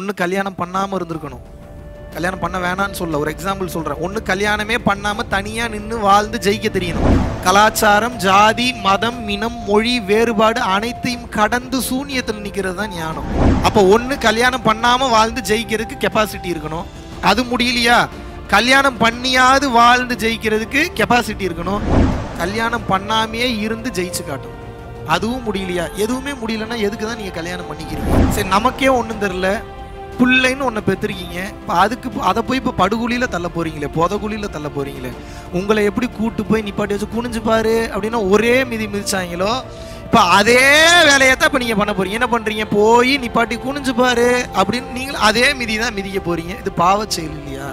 ஒன்று கல்யாணம் பண்ணாமல் இருந்திருக்கணும் கல்யாணம் பண்ண வேணான்னு சொல்ல ஒரு எக்ஸாம்பிள் சொல்கிறேன் ஒன்று கல்யாணமே பண்ணாமல் தனியாக நின்று வாழ்ந்து ஜெயிக்க தெரியணும் கலாச்சாரம் ஜாதி மதம் இனம் மொழி வேறுபாடு அனைத்தையும் கடந்து சூனியத்தில் நிற்கிறது தான் ஞானம் அப்போ ஒன்று கல்யாணம் பண்ணாமல் வாழ்ந்து ஜெயிக்கிறதுக்கு கெப்பாசிட்டி இருக்கணும் அது முடியலையா கல்யாணம் பண்ணியாவது வாழ்ந்து ஜெயிக்கிறதுக்கு கெப்பாசிட்டி இருக்கணும் கல்யாணம் பண்ணாமையே இருந்து ஜெயிச்சு காட்டணும் அதுவும் முடியலையா எதுவுமே முடியலன்னா எதுக்கு தான் நீங்கள் கல்யாணம் பண்ணிக்கிறீங்க சரி நமக்கே ஒன்றும் தெரில பிள்ளைன்னு ஒன்று பெற்றிருக்கீங்க இப்போ அதுக்கு இப்போ அதை போய் இப்போ படுகுழியில் தள்ள போறீங்களே புதகுழியில் தள்ள போறீங்களே உங்களை எப்படி கூட்டு போய் நிப்பாட்டி வச்சு குனிஞ்சு பாரு அப்படின்னா ஒரே மிதி மிதிச்சாங்களோ இப்போ அதே வேலையை தான் இப்போ நீங்கள் பண்ண போறீங்க என்ன பண்ணுறீங்க போய் நிப்பாட்டி குனிஞ்சு பாரு அப்படின்னு நீங்கள் அதே மிதி தான் மிதிக்க போறீங்க இது பாவச் செயல் இல்லையா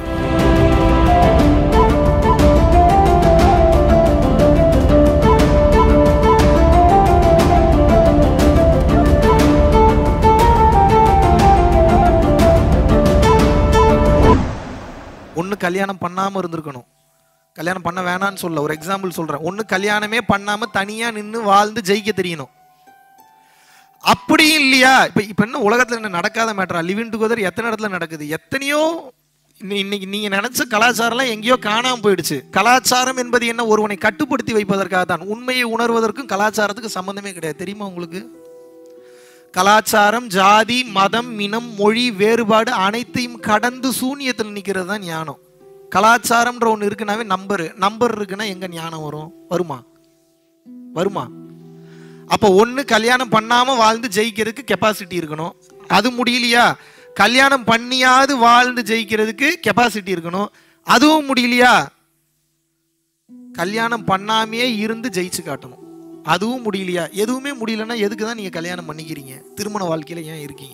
ஒன்று கல்யாணம் பண்ணாமல் இருந்திருக்கணும் கல்யாணம் பண்ண வேணான்னு சொல்ல ஒரு எக்ஸாம்பிள் சொல்கிறேன் ஒன்று கல்யாணமே பண்ணாமல் தனியாக நின்று வாழ்ந்து ஜெயிக்க தெரியணும் அப்படியும் இல்லையா இப்போ இப்போ என்ன உலகத்தில் என்ன நடக்காத மேட்டரா லிவிங் டுகெதர் எத்தனை இடத்துல நடக்குது எத்தனையோ இன்னி- இன்னைக்கு நீங்கள் நினச்ச கலாச்சாரம்லாம் எங்கேயோ காணாமல் போயிடுச்சு கலாச்சாரம் என்பது என்ன ஒருவனை கட்டுப்படுத்தி வைப்பதற்காக தான் உண்மையை உணர்வதற்கும் கலாச்சாரத்துக்கு சம்மந்தமே கிடையாது தெரியுமா உங்களுக்கு கலாச்சாரம் ஜாதி மதம் இனம் மொழி வேறுபாடு அனைத்தையும் கடந்து சூனியத்தில் நிற்கிறது தான் ஞானம் கலாச்சாரம்ன்ற ஒன்று இருக்குனாவே நம்பர் நம்பர் இருக்குன்னா எங்க ஞானம் வரும் வருமா வருமா அப்போ ஒன்று கல்யாணம் பண்ணாம வாழ்ந்து ஜெயிக்கிறதுக்கு கெப்பாசிட்டி இருக்கணும் அது முடியலையா கல்யாணம் பண்ணியாவது வாழ்ந்து ஜெயிக்கிறதுக்கு கெப்பாசிட்டி இருக்கணும் அதுவும் முடியலையா கல்யாணம் பண்ணாமையே இருந்து ஜெயிச்சு காட்டணும் அதுவும் முடியலையா எதுவுமே முடியலன்னா எதுக்கு தான் நீங்க கல்யாணம் பண்ணிக்கிறீங்க திருமண வாழ்க்கையில ஏன் இருக்கீங்க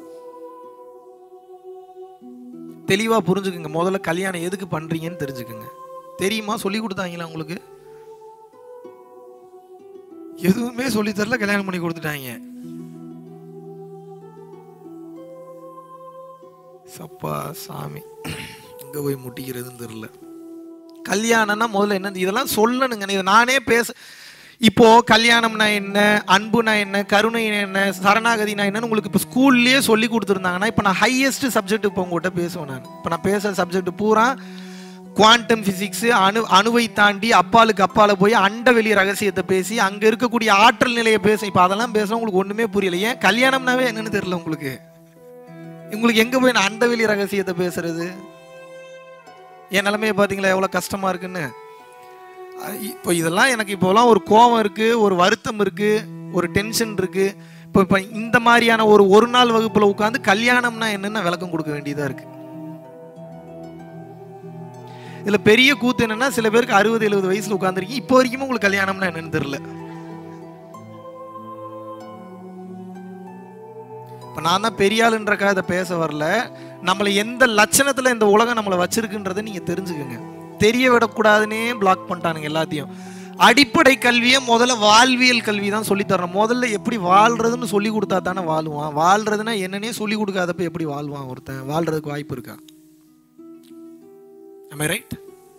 தெளிவா புரிஞ்சுக்குங்க முதல்ல கல்யாணம் எதுக்கு பண்றீங்கன்னு தெரிஞ்சுக்குங்க தெரியுமா சொல்லி கொடுத்தாங்களா உங்களுக்கு எதுவுமே சொல்லி தரல கல்யாணம் பண்ணி கொடுத்துட்டாங்க சப்பா சாமி எங்க போய் முட்டிக்கிறதுன்னு தெரியல கல்யாணம்னா முதல்ல என்ன இதெல்லாம் சொல்லணுங்க இதை நானே பேச இப்போ கல்யாணம்னா என்ன அன்புனா என்ன கருணை என்ன சரணாகதினா என்னன்னு உங்களுக்கு இப்போ ஸ்கூல்லேயே சொல்லி கொடுத்துருந்தாங்கன்னா இப்போ நான் ஹையஸ்ட் சப்ஜெக்ட் இப்போ உங்கள்கிட்ட பேசுவேன் நான் இப்போ நான் பேசுகிற சப்ஜெக்ட் பூரா குவாண்டம் ஃபிசிக்ஸ் அணு அணுவை தாண்டி அப்பாலுக்கு அப்பால போய் அண்டவெளி ரகசியத்தை பேசி அங்கே இருக்கக்கூடிய ஆற்றல் நிலையை பேச இப்போ அதெல்லாம் பேச உங்களுக்கு ஒன்றுமே புரியல ஏன் கல்யாணம்னாவே என்னன்னு தெரியல உங்களுக்கு உங்களுக்கு எங்கே போய் நான் அண்டவெளி ரகசியத்தை பேசுறது என் நிலைமையை பார்த்தீங்களா எவ்வளோ கஷ்டமாக இருக்குன்னு அஹ் இப்போ இதெல்லாம் எனக்கு இப்போலாம் ஒரு கோபம் இருக்குது ஒரு வருத்தம் இருக்குது ஒரு டென்ஷன் இருக்குது இப்போ இப்போ இந்த மாதிரியான ஒரு ஒரு நாள் வகுப்பில் உட்காந்து கல்யாணம்னா என்னன்னு விளக்கம் கொடுக்க வேண்டியதாக இருக்குது இதில் பெரிய கூத்து என்னன்னா சில பேருக்கு அறுபது எழுபது வயசில் உட்காந்துருக்கீங்க இப்போ வரைக்கும் உங்களுக்கு கல்யாணம்னா என்னன்னு தெரியல இப்போ நான் தான் பெரிய ஆளுன்றக்காக இதை பேச வரல நம்மளை எந்த லட்சணத்தில் இந்த உலகம் நம்மளை வச்சிருக்குன்றதை நீங்கள் தெரிஞ்சுக்கோங்க தெரிய விடக்கூடாதுன்னே பிளாக் பண்ணிட்டானுங்க எல்லாத்தையும் அடிப்படை கல்வியை முதல்ல வாழ்வியல் கல்வி தான் சொல்லி தரணும் முதல்ல எப்படி வாழ்றதுன்னு சொல்லி கொடுத்தா தானே வாழ்வான் வாழ்றதுன்னா என்னன்னே சொல்லி கொடுக்காதப்ப எப்படி வாழ்வான் ஒருத்தன் வாழ்றதுக்கு வாய்ப்பு இருக்கா ரைட்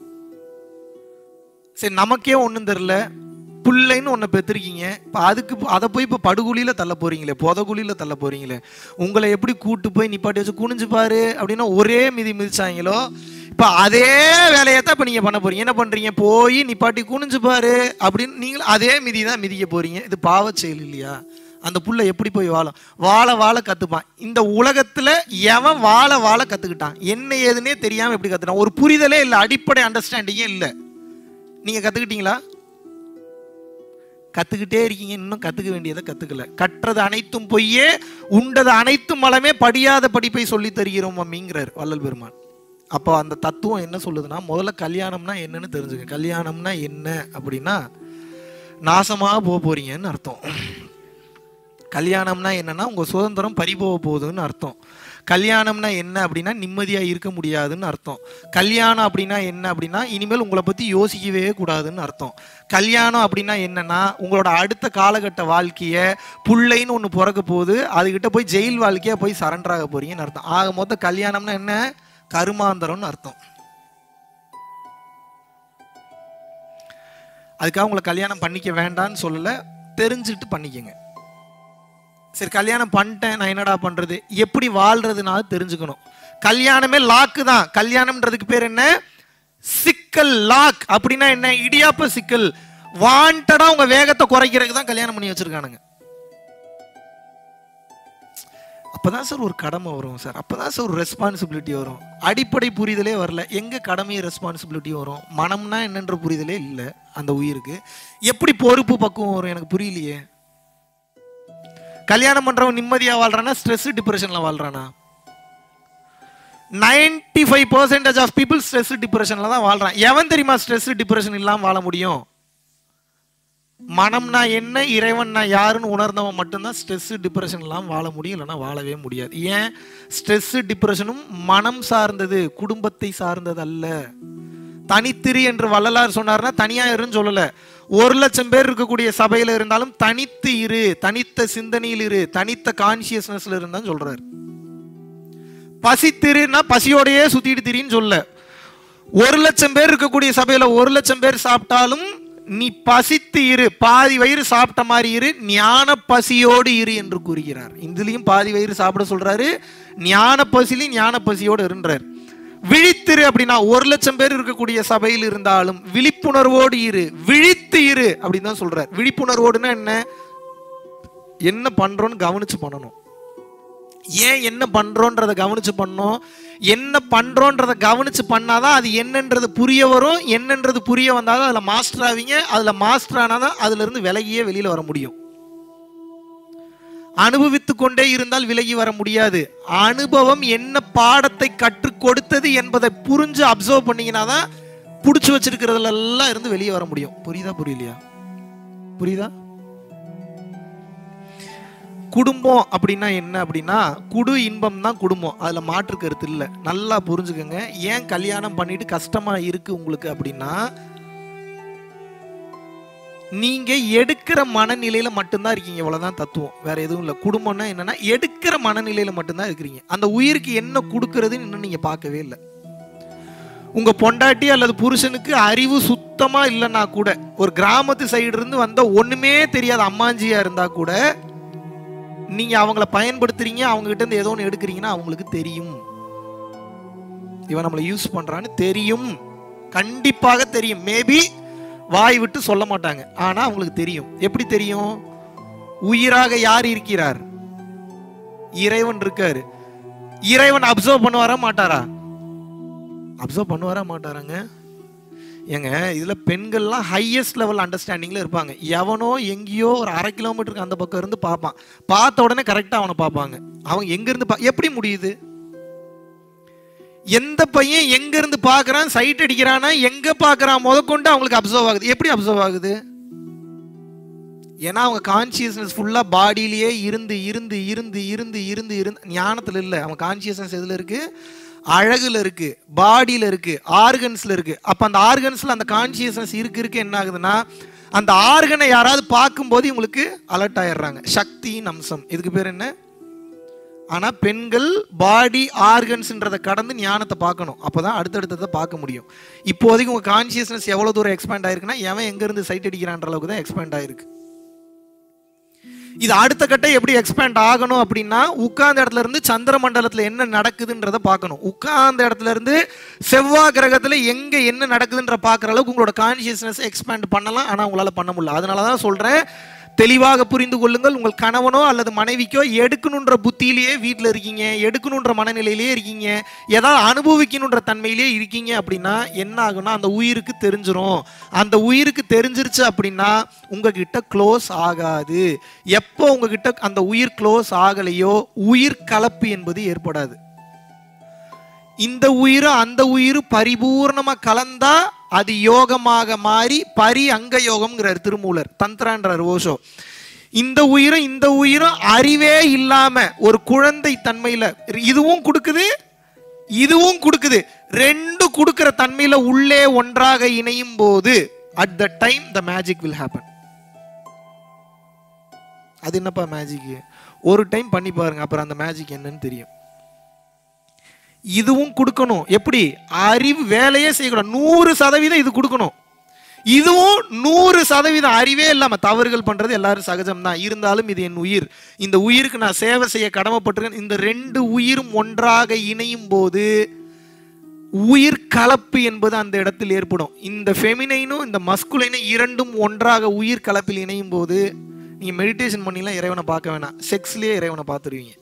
சரி நமக்கே ஒன்றும் தெரில பிள்ளைன்னு ஒன்று பெற்றிருக்கீங்க இப்போ அதுக்கு இப்போ அதை போய் இப்போ படுகுழியில் தள்ள போறீங்களே புதகுழியில் தள்ள போறீங்களே உங்களை எப்படி கூட்டு போய் நிப்பாட்டி வச்சு குனிஞ்சு பாரு அப்படின்னா ஒரே மிதி மிதிச்சாங்களோ இப்போ அதே வேலையை தான் இப்போ நீங்கள் பண்ண போறீங்க என்ன பண்ணுறீங்க போய் நிப்பாட்டி குனிஞ்சு பாரு அப்படின்னு நீங்கள் அதே மிதி தான் மிதிக்க போறீங்க இது பாவச் செயல் இல்லையா அந்த புள்ள எப்படி போய் வாழும் வாழ வாழ கற்றுப்பான் இந்த உலகத்தில் எவன் வாழ வாழ கற்றுக்கிட்டான் என்ன ஏதுன்னே தெரியாமல் எப்படி கற்றுட்டான் ஒரு புரிதலே இல்லை அடிப்படை அண்டர்ஸ்டாண்டிங்கே இல்லை நீங்கள் கற்றுக்கிட்டீங்களா கத்துக்கிட்டே இருக்கீங்க இன்னும் கத்துக்க வேண்டியதை கத்துக்கல கற்றது அனைத்தும் பொய்யே உண்டது அனைத்தும் மலமே படியாத படிப்பை சொல்லி தருகிறோம் அம்மிங்கிறார் வள்ளல் பெருமான் அப்போ அந்த தத்துவம் என்ன சொல்லுதுன்னா முதல்ல கல்யாணம்னா என்னன்னு தெரிஞ்சுங்க கல்யாணம்னா என்ன அப்படின்னா நாசமாக போக போறீங்கன்னு அர்த்தம் கல்யாணம்னா என்னன்னா உங்க சுதந்திரம் பறிபோக போகுதுன்னு அர்த்தம் கல்யாணம்னா என்ன அப்படின்னா நிம்மதியாக இருக்க முடியாதுன்னு அர்த்தம் கல்யாணம் அப்படின்னா என்ன அப்படின்னா இனிமேல் உங்களை பற்றி யோசிக்கவே கூடாதுன்னு அர்த்தம் கல்யாணம் அப்படின்னா என்னன்னா உங்களோட அடுத்த காலகட்ட வாழ்க்கையை புள்ளைன்னு ஒன்று பிறக்க போகுது அதுகிட்ட போய் ஜெயில் வாழ்க்கையாக போய் சரண்டர் ஆக போறீங்கன்னு அர்த்தம் ஆக மொத்தம் கல்யாணம்னா என்ன கருமாந்தரம்னு அர்த்தம் அதுக்காக உங்களை கல்யாணம் பண்ணிக்க வேண்டாம்னு சொல்லலை தெரிஞ்சுட்டு பண்ணிக்கங்க சரி கல்யாணம் பண்ணிட்டேன் நான் என்னடா பண்றது எப்படி வாழ்றதுனால தெரிஞ்சுக்கணும் கல்யாணமே லாக்கு தான் கல்யாணம்ன்றதுக்கு பேர் என்ன சிக்கல் லாக் அப்படின்னா என்ன இடியாப்ப சிக்கல் வாண்டடா உங்க வேகத்தை குறைக்கிறதுக்கு தான் கல்யாணம் பண்ணி வச்சிருக்கானுங்க அப்பதான் சார் ஒரு கடமை வரும் சார் அப்பதான் சார் ஒரு ரெஸ்பான்சிபிலிட்டி வரும் அடிப்படை புரிதலே வரல எங்க கடமை ரெஸ்பான்சிபிலிட்டி வரும் மனம்னா என்னன்ற புரிதலே இல்லை அந்த உயிருக்கு எப்படி பொறுப்பு பக்குவம் வரும் எனக்கு புரியலையே கல்யாணம் பண்றவன் நிம்மதியா வாழ்றானா ஸ்ட்ரெஸ் டிப்ரெஷன்ல வாழ்றானா ninety five percentage of people stress டிப்ரெஷன்ல தான் வாழ்றான் எவன் தெரியுமா ஸ்ட்ரெஸ் டிப்ரெஷன் இல்லாம வாழ முடியும் மனம்னா என்ன இறைவன்னா யாருன்னு உணர்ந்தவன் மட்டும்தான் ஸ்ட்ரெஸ் டிப்ரெஷன் இல்லாமல் வாழ முடியும் இல்லைன்னா வாழவே முடியாது ஏன் ஸ்ட்ரெஸ் டிப்ரெஷனும் மனம் சார்ந்தது குடும்பத்தை சார்ந்தது அல்ல தனித்திரு என்று வள்ளலார் சொன்னார்னா தனியா இருன்னு சொல்லல ஒரு லட்சம் பேர் இருக்கக்கூடிய சபையில இருந்தாலும் தனித்து இரு தனித்த சிந்தனையில் இரு தனித்த கான்சியஸ்னஸ்ல இருந்தான்னு சொல்றாரு பசித்திருன்னா பசியோடையே சுத்திட்டு திரின்னு சொல்ல ஒரு லட்சம் பேர் இருக்கக்கூடிய சபையில ஒரு லட்சம் பேர் சாப்பிட்டாலும் நீ பசித்து இரு பாதி வயிறு சாப்பிட்ட மாதிரி இரு ஞான பசியோடு இரு என்று கூறுகிறார் இதுலயும் பாதி வயிறு சாப்பிட சொல்றாரு ஞான பசிலையும் ஞான பசியோடு இருன்றார் விழித்திரு அப்படின்னா ஒரு லட்சம் பேர் இருக்கக்கூடிய சபையில் இருந்தாலும் விழிப்புணர்வோடு இரு விழித்து இரு அப்படின்னு தான் சொல்றார் விழிப்புணர்வோடுன்னா என்ன என்ன பண்றோம்னு கவனிச்சு பண்ணணும் ஏன் என்ன பண்றோன்றத கவனிச்சு பண்ணோம் என்ன பண்றோன்றத கவனிச்சு பண்ணாதான் அது என்னன்றது புரிய வரும் என்னன்றது புரிய வந்தாதான் அதுல மாஸ்டர் ஆவீங்க அதுல மாஸ்டர் ஆனாதான் அதுல இருந்து விலகியே வெளியில வர முடியும் அனுபவித்து கொண்டே இருந்தால் விலகி வர முடியாது அனுபவம் என்ன பாடத்தை கற்றுக் கொடுத்தது என்பதை புரிஞ்சு அப்சர்வ் பண்ணீங்கன்னா தான் பிடிச்சி வச்சிருக்கிறதுல எல்லாம் இருந்து வெளியே வர முடியும் புரியுதா புரியலையா புரியுதா குடும்பம் அப்படின்னா என்ன அப்படின்னா குடு இன்பம் தான் குடும்பம் அதுல மாற்று கருத்து இல்லை நல்லா புரிஞ்சுக்கோங்க ஏன் கல்யாணம் பண்ணிட்டு கஷ்டமா இருக்கு உங்களுக்கு அப்படின்னா நீங்க எடுக்கிற மனநிலையில மட்டும்தான் இருக்கீங்க இவ்வளவுதான் தத்துவம் வேற எதுவும் இல்லை குடும்பம்னா என்னன்னா எடுக்கிற மனநிலையில மட்டும்தான் இருக்கிறீங்க அந்த உயிருக்கு என்ன கொடுக்கறதுன்னு இன்னும் நீங்க பார்க்கவே இல்லை உங்க பொண்டாட்டி அல்லது புருஷனுக்கு அறிவு சுத்தமா இல்லைன்னா கூட ஒரு கிராமத்து சைடு இருந்து வந்த ஒண்ணுமே தெரியாத அம்மாஞ்சியா இருந்தா கூட நீங்க அவங்கள பயன்படுத்துறீங்க அவங்க கிட்ட இருந்து ஏதோ ஒன்று எடுக்கிறீங்கன்னா அவங்களுக்கு தெரியும் இவன் நம்மளை யூஸ் பண்றான்னு தெரியும் கண்டிப்பாக தெரியும் மேபி வாய் விட்டு சொல்ல மாட்டாங்க ஆனா அவங்களுக்கு தெரியும் எப்படி தெரியும் உயிராக யார் இருக்கிறார் இறைவன் இருக்காரு இறைவன் அப்சர்வ் பண்ணுவாரா மாட்டாரா அப்சர்வ் பண்ணுவாரா மாட்டாராங்க ஏங்க இதுல பெண்கள்லாம் ஹையஸ்ட் லெவல் அண்டர்ஸ்டாண்டிங்ல இருப்பாங்க எவனோ எங்கேயோ ஒரு அரை கிலோமீட்டருக்கு அந்த பக்கம் இருந்து பார்ப்பான் பார்த்த உடனே கரெக்டா அவனை பார்ப்பாங்க அவன் எங்க இருந்து பா எப்படி முடியுது எந்த பையன் எங்க இருந்து பார்க்கறான் சைட் அடிக்கிறானா எங்க பார்க்கறான் முதற்கொண்டு அவங்களுக்கு அப்சர்வ் ஆகுது எப்படி அப்சர்வ் ஆகுது ஏன்னா அவங்க கான்சியஸ்னஸ் ஃபுல்லா பாடியிலேயே இருந்து இருந்து இருந்து இருந்து இருந்து இருந்து ஞானத்துல இல்லை அவன் கான்சியஸ்னஸ் எதுல இருக்கு அழகுல இருக்கு பாடியில இருக்கு ஆர்கன்ஸ்ல இருக்கு அப்ப அந்த ஆர்கன்ஸ்ல அந்த கான்சியஸ்னஸ் இருக்கு இருக்கு என்ன ஆகுதுன்னா அந்த ஆர்கனை யாராவது பார்க்கும்போது இவங்களுக்கு அலர்ட் ஆயிடுறாங்க சக்தியின் அம்சம் இதுக்கு பேர் என்ன ஆனா பெண்கள் பாடி ஆர்கன்ஸ்ன்றதை கடந்து ஞானத்தை பார்க்கணும் அப்பதான் அடுத்தடுத்ததை பார்க்க முடியும் இப்போதைக்கு உங்க கான்சியஸ்னஸ் எவ்வளவு தூரம் எக்ஸ்பேண்ட் ஆயிருக்குன்னா எவன் எங்க இருந்து சைட் அடிக்கிறான்ற அளவுக்கு தான் எக்ஸ்பேண்ட் ஆயிருக்கு இது அடுத்த கட்டம் எப்படி எக்ஸ்பேண்ட் ஆகணும் அப்படின்னா உட்கார்ந்த இடத்துல இருந்து சந்திர மண்டலத்துல என்ன நடக்குதுன்றத பார்க்கணும் உட்கார்ந்த இடத்துல இருந்து செவ்வாய் கிரகத்துல எங்க என்ன நடக்குதுன்ற பார்க்குற அளவுக்கு உங்களோட கான்சியஸ்னஸ் எக்ஸ்பேண்ட் பண்ணலாம் ஆனா உங்களால பண்ண முடியல அதனால தான் சொல்றேன் தெளிவாக புரிந்து கொள்ளுங்கள் உங்கள் கணவனோ அல்லது மனைவிக்கோ எடுக்கணுன்ற புத்தியிலேயே வீட்டில் இருக்கீங்க எடுக்கணுன்ற மனநிலையிலேயே இருக்கீங்க ஏதாவது அனுபவிக்கணுன்ற தன்மையிலே இருக்கீங்க அப்படின்னா என்ன ஆகும்னா அந்த உயிருக்கு தெரிஞ்சிரும் அந்த உயிருக்கு தெரிஞ்சிருச்சு அப்படின்னா உங்ககிட்ட க்ளோஸ் ஆகாது எப்போ உங்ககிட்ட அந்த உயிர் க்ளோஸ் ஆகலையோ உயிர் கலப்பு என்பது ஏற்படாது இந்த உயிரும் அந்த உயிரும் பரிபூர்ணமா கலந்தா அது யோகமாக மாறி பரி அங்க யோகம்ங்கிறார் திருமூலர் தந்திரான்றார் ஓஷோ இந்த உயிரும் இந்த உயிரும் அறிவே இல்லாம ஒரு குழந்தை தன்மையில இதுவும் கொடுக்குது இதுவும் கொடுக்குது ரெண்டு கொடுக்கிற தன்மையில உள்ளே ஒன்றாக இணையும் போது at the time the magic will happen அது என்னப்பா மேஜிக் ஒரு டைம் பண்ணி பாருங்க அப்புறம் அந்த மேஜிக் என்னன்னு தெரியும் இதுவும் கொடுக்கணும் எப்படி அறிவு வேலையே செய்யக்கூடாது நூறு சதவீதம் இது கொடுக்கணும் இதுவும் நூறு சதவீதம் அறிவே இல்லாம தவறுகள் பண்றது எல்லாரும் சகஜம்தான் இருந்தாலும் இது என் உயிர் இந்த உயிருக்கு நான் சேவை செய்ய கடமைப்பட்டிருக்கேன் இந்த ரெண்டு உயிரும் ஒன்றாக இணையும் போது உயிர் கலப்பு என்பது அந்த இடத்தில் ஏற்படும் இந்த ஃபெமினைனும் இந்த மஸ்குலைனும் இரண்டும் ஒன்றாக உயிர் கலப்பில் இணையும் போது நீங்க மெடிடேஷன் பண்ணிலாம் இறைவனை பார்க்க வேணாம் செக்ஸ்லயே இறைவனை பார்த்துருவீங்க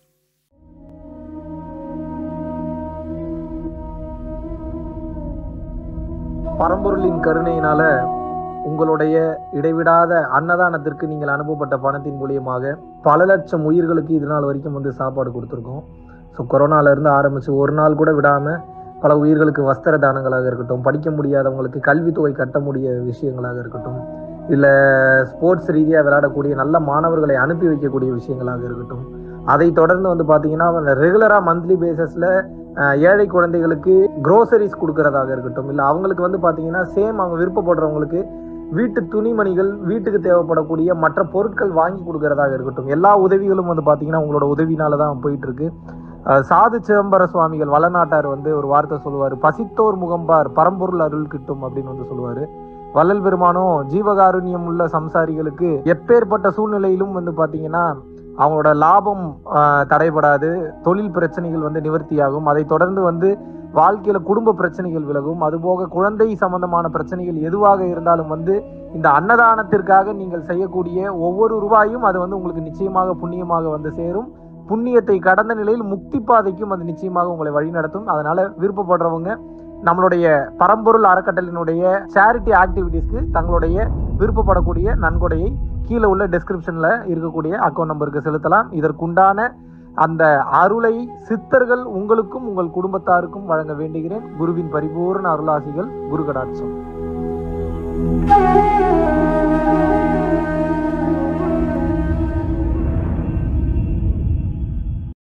பரம்பொருளின் கருணையினால உங்களுடைய இடைவிடாத அன்னதானத்திற்கு நீங்கள் அனுப்பப்பட்ட பணத்தின் மூலியமாக பல லட்சம் உயிர்களுக்கு இது நாள் வரைக்கும் வந்து சாப்பாடு கொடுத்துருக்கோம் ஸோ கொரோனால இருந்து ஆரம்பிச்சு ஒரு நாள் கூட விடாம பல உயிர்களுக்கு வஸ்திர தானங்களாக இருக்கட்டும் படிக்க முடியாதவங்களுக்கு கல்வித்தொகை கட்ட முடிய விஷயங்களாக இருக்கட்டும் இல்லை ஸ்போர்ட்ஸ் ரீதியாக விளையாடக்கூடிய நல்ல மாணவர்களை அனுப்பி வைக்கக்கூடிய விஷயங்களாக இருக்கட்டும் அதை தொடர்ந்து வந்து பார்த்தீங்கன்னா ரெகுலராக மந்த்லி பேசிஸில் ஏழை குழந்தைகளுக்கு க்ரோசரிஸ் கொடுக்கறதாக இருக்கட்டும் இல்லை அவங்களுக்கு வந்து பார்த்தீங்கன்னா சேம் அவங்க விருப்பப்படுறவங்களுக்கு வீட்டு துணிமணிகள் வீட்டுக்கு தேவைப்படக்கூடிய மற்ற பொருட்கள் வாங்கி கொடுக்கறதாக இருக்கட்டும் எல்லா உதவிகளும் வந்து பார்த்தீங்கன்னா உங்களோட உதவினால தான் போயிட்டு இருக்கு அஹ் சாது சிதம்பர சுவாமிகள் வளநாட்டார் வந்து ஒரு வார்த்தை சொல்லுவார் பசித்தோர் முகம்பார் பரம்பொருள் அருள் கிட்டும் அப்படின்னு வந்து சொல்லுவார் வள்ளல் பெருமானும் ஜீவகாருண்யம் உள்ள சம்சாரிகளுக்கு எப்பேற்பட்ட சூழ்நிலையிலும் வந்து பார்த்தீங்கன்னா அவங்களோட லாபம் ஆஹ், தடைபடாது தொழில் பிரச்சனைகள் வந்து நிவர்த்தியாகும் அதை தொடர்ந்து வந்து வாழ்க்கையில குடும்ப பிரச்சனைகள் விலகும் அதுபோக குழந்தை சம்பந்தமான பிரச்சனைகள் எதுவாக இருந்தாலும் வந்து இந்த அன்னதானத்திற்காக நீங்கள் செய்யக்கூடிய ஒவ்வொரு ரூபாயும் அது வந்து உங்களுக்கு நிச்சயமாக புண்ணியமாக வந்து சேரும் புண்ணியத்தை கடந்த நிலையில் முக்தி பாதைக்கும் அது நிச்சயமாக உங்களை வழிநடத்தும் அதனால விருப்பப்படுறவங்க நம்மளுடைய பரம்பொருள் அறக்கட்டளினுடைய சேரிட்டி ஆக்டிவிட்டீஸ்க்கு தங்களுடைய விருப்பப்படக்கூடிய நன்கொடையை கீழே உள்ள டெஸ்கிரிப்ஷன்ல இருக்கக்கூடிய அக்கௌண்ட் நம்பருக்கு செலுத்தலாம் இதற்குண்டான அந்த அருளை சித்தர்கள் உங்களுக்கும் உங்கள் குடும்பத்தாருக்கும் வழங்க வேண்டுகிறேன் குருவின் பரிபூர்ண அருளாசிகள் குரு கடாட்சம்